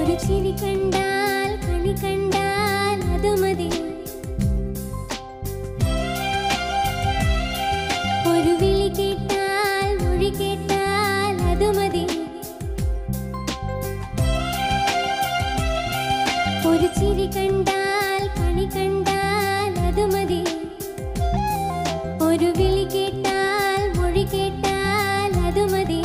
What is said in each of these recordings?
ഒരു ചിരി കണ്ടാൽ കണി കണ്ടാൽ അത് മതി ഒരു വിളി കേട്ടാൽ മൊഴി കേട്ടാൽ അത് മതി ഒരു ചിരി കണ്ടാൽ കണി കണ്ടാൽ അത് മതി ഒരു വിളി കേട്ടാൽ മൊഴി കേട്ടാൽ അത് മതി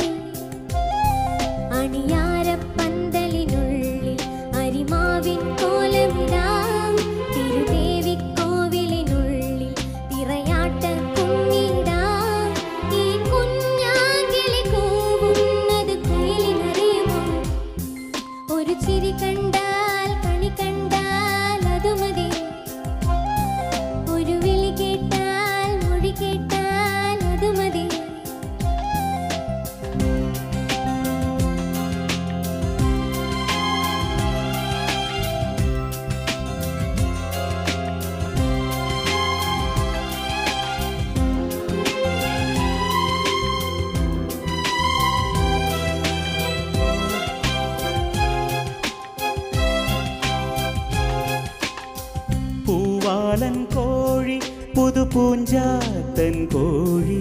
അണിയാരപ്പന്തലിനുള്ളിൽ അരിമാവിൻ കോലമിടാം തിരുദേവിക്കോവിലിനുള്ളിൽ തിറയാട്ട കുഞ്ഞിടാം ഈ കുഞ്ഞാങ്കിളി കൂവുന്നത് കുയിലിനറിയുമോ ഒരു ചിരി കണ്ടാൽ കണി കണ്ടാൽ അത് മതി ഒരു വിളി കേട്ടാൽ മൊഴി കേട്ടാൽ അത് മതി പൂവാലൻ കോഴി പുതുപൂഞ്ചാത്തൻ കോഴി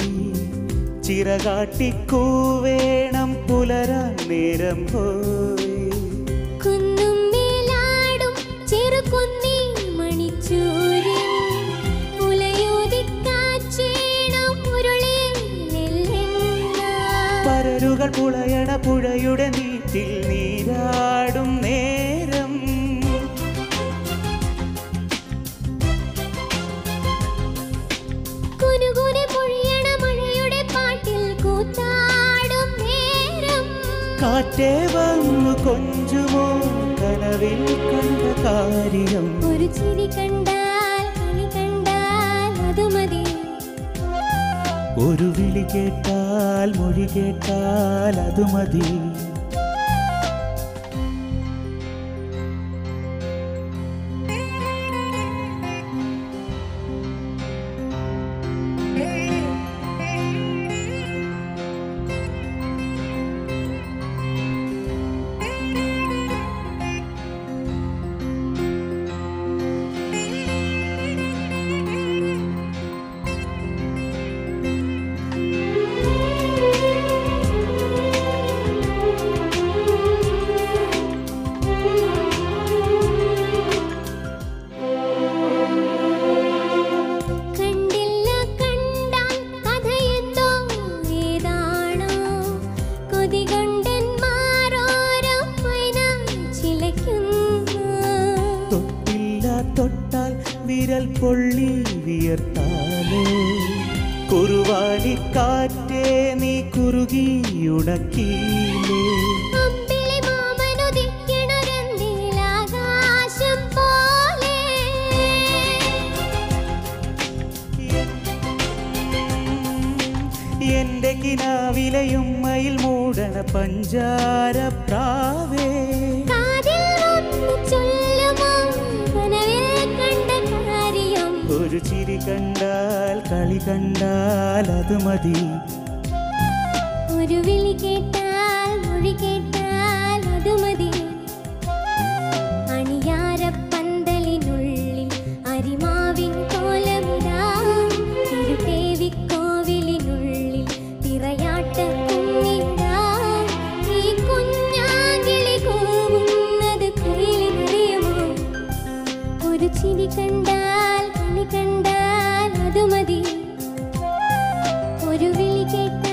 ചിറകാട്ടിക്കൂവേണം പുലരാൻ നേരം പോയി കുന്നും മേലാടും ചെറുകുന്നി മണിച്ചൂര്യൻ ഉലയൂതിക്കാച്ചേണം ഉരുളിൽ നെല്ലെണ്ണ. പരലുകൾ പുളയണ പുഴയുടെ നീറ്റിൽ നീരാടും നേരം കുനുകുനെ പൊഴിയണ മഴയുടെ പാട്ടിൽ കൂത്താടും നേരം കാറ്റേ വന്നു കൊഞ്ചുമോ കനവിൽ കണ്ട കാര്യം ഒരു ചിരി കണ്ടാൽ കണി കണ്ടാൽ അത് മതി ഒരു വിളി കേട്ടാൽ മൊഴി കേട്ടാൽ അത് മതി കണ്ടില്ല കണ്ടാൽ കഥയെന്തോ ഏതാണോ കൊതി കൊണ്ടൻ മാറോരോ മൈന ചിലയ്ക്കുന്നു തൊട്ടില്ല തൊട്ടാൽ വിരൽ പൊള്ളി വിയർത്താലോ കുറുവാലിക്കാറ്റേ നീ കുറുകി ഉണക്കിയില്ലേ അമ്പിളി മാമനുദിക്കണൊരന്തിലാകാശം പോലെ എന്റെ കിനാവിലയും മയിൽ മൂടണ പഞ്ചാര പ്രാവേ കാതിൽ വന്നു ചൊല്ലുമോ കനവിൽ കണ്ട കാര്യം ഒരു ചിരി കണ്ടാൽ കളി കണ്ടാൽ അത് മതി ഒരു വിളി കേട്ടാൽ മൊഴി കേട്ടാൽ അത് മതി അണിയാരപ്പന്തലിനുള്ളിൽ അരിമാവിൻ കോലമിടാം തിരുത്തേവിക്കോവിലിനുള്ളിൽ തിറയാട്ട കുഞ്ഞിടാം ഈ കുഞ്ഞാകിളി കൂവുന്നത് കുയിലിനറിയുമോ ഒരു ചിരി കണ്ടാൽ കണി കണ്ടാൽ അത് മതി ഒരു വിളി കേട്ടാൽ